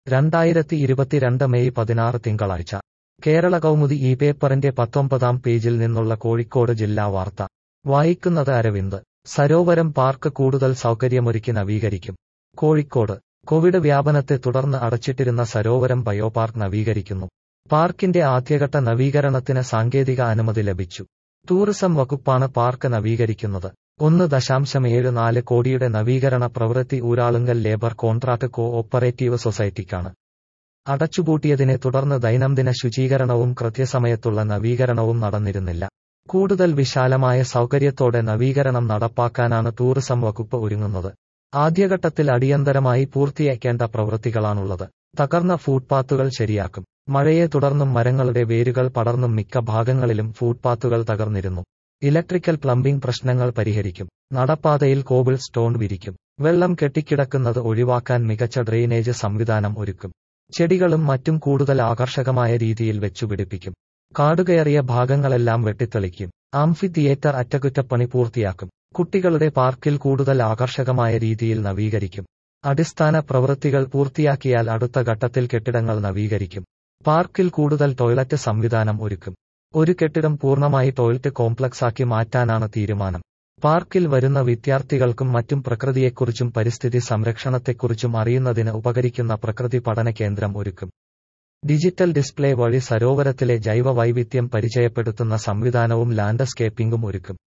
രണ്ടായിരത്തി ഇരുപത്തിരണ്ട് മെയ് പതിനാറ് തിങ്കളാഴ്ച കേരള കൗമുദി ഈ പേപ്പറിന്റെ പത്തൊമ്പതാം പേജിൽ നിന്നുള്ള കോഴിക്കോട് ജില്ലാ വാർത്ത വായിക്കുന്നത് അരവിന്ദ് സരോവരം പാർക്ക് കൂടുതൽ സൗകര്യമൊരുക്കി നവീകരിക്കും കോഴിക്കോട് കോവിഡ് വ്യാപനത്തെ തുടർന്ന് അടച്ചിട്ടിരുന്ന സരോവരം ബയോപാർക്ക് നവീകരിക്കുന്നു പാർക്കിന്റെ ആദ്യഘട്ട നവീകരണത്തിന് സാങ്കേതിക അനുമതി ലഭിച്ചു ടൂറിസം വകുപ്പാണ് പാർക്ക് നവീകരിക്കുന്നത് ഒന്ന് ദശാംശം ഏഴ് നാല് കോടിയുടെ നവീകരണ പ്രവൃത്തി Uralungal labour contract cooperative സൊസൈറ്റിക്കാണ് അടച്ചുപൂട്ടിയതിനെ തുടർന്ന് ദൈനംദിന ശുചീകരണവും കൃത്യസമയത്തുള്ള നവീകരണവും നടന്നിരുന്നില്ല കൂടുതൽ വിശാലമായ സൗകര്യത്തോടെ നവീകരണം നടപ്പാക്കാനാണ് ടൂറിസം വകുപ്പ് ഒരുങ്ങുന്നത് ആദ്യഘട്ടത്തിൽ അടിയന്തരമായി പൂർത്തിയാക്കേണ്ട പ്രവൃത്തികളാണുള്ളത് തകർന്ന ഫുട്പാത്തുകൾ ശരിയാക്കും മഴയെ തുടർന്നും മരങ്ങളുടെ വേരുകൾ പടർന്നും മിക്ക ഭാഗങ്ങളിലും ഫുട്പാത്തുകൾ തകർന്നിരുന്നു ഇലക്ട്രിക്കൽ പ്ലംബിംഗ് പ്രശ്നങ്ങൾ പരിഹരിക്കും നടപ്പാതയിൽ കോബിൾ സ്റ്റോൺ വിരിക്കും വെള്ളം കെട്ടിക്കിടക്കുന്നത് ഒഴിവാക്കാൻ മികച്ച ഡ്രെയിനേജ് സംവിധാനം ഒരുക്കും ചെടികളും മറ്റും കൂടുതൽ ആകർഷകമായ രീതിയിൽ വെച്ചുപിടിപ്പിക്കും കാടുകയറിയ ഭാഗങ്ങളെല്ലാം വെട്ടിത്തെളിക്കും ആംഫി തിയേറ്റർ അറ്റകുറ്റപ്പണി പൂർത്തിയാക്കും കുട്ടികളുടെ പാർക്കിൽ കൂടുതൽ ആകർഷകമായ രീതിയിൽ നവീകരിക്കും അടിസ്ഥാന പ്രവൃത്തികൾ പൂർത്തിയാക്കിയാൽ അടുത്ത ഘട്ടത്തിൽ കെട്ടിടങ്ങൾ നവീകരിക്കും പാർക്കിൽ കൂടുതൽ ടോയ്ലറ്റ് സംവിധാനം ഒരുക്കും ഒരു കെട്ടിടം പൂർണ്ണമായി ടോയ്ലറ്റ് കോംപ്ലക്സാക്കി മാറ്റാനാണ് തീരുമാനം പാർക്കിൽ വരുന്ന വിദ്യാർത്ഥികൾക്കും മറ്റും പ്രകൃതിയെക്കുറിച്ചും പരിസ്ഥിതി സംരക്ഷണത്തെക്കുറിച്ചും അറിയുന്നതിന് ഉപകരിക്കുന്ന പ്രകൃതി പഠന കേന്ദ്രം ഒരുക്കും ഡിജിറ്റൽ ഡിസ്പ്ലേ വഴി സരോവരത്തിലെ ജൈവ വൈവിധ്യം പരിചയപ്പെടുത്തുന്ന സംവിധാനവും ലാൻഡ്സ്കേപ്പിംഗും ഒരുക്കും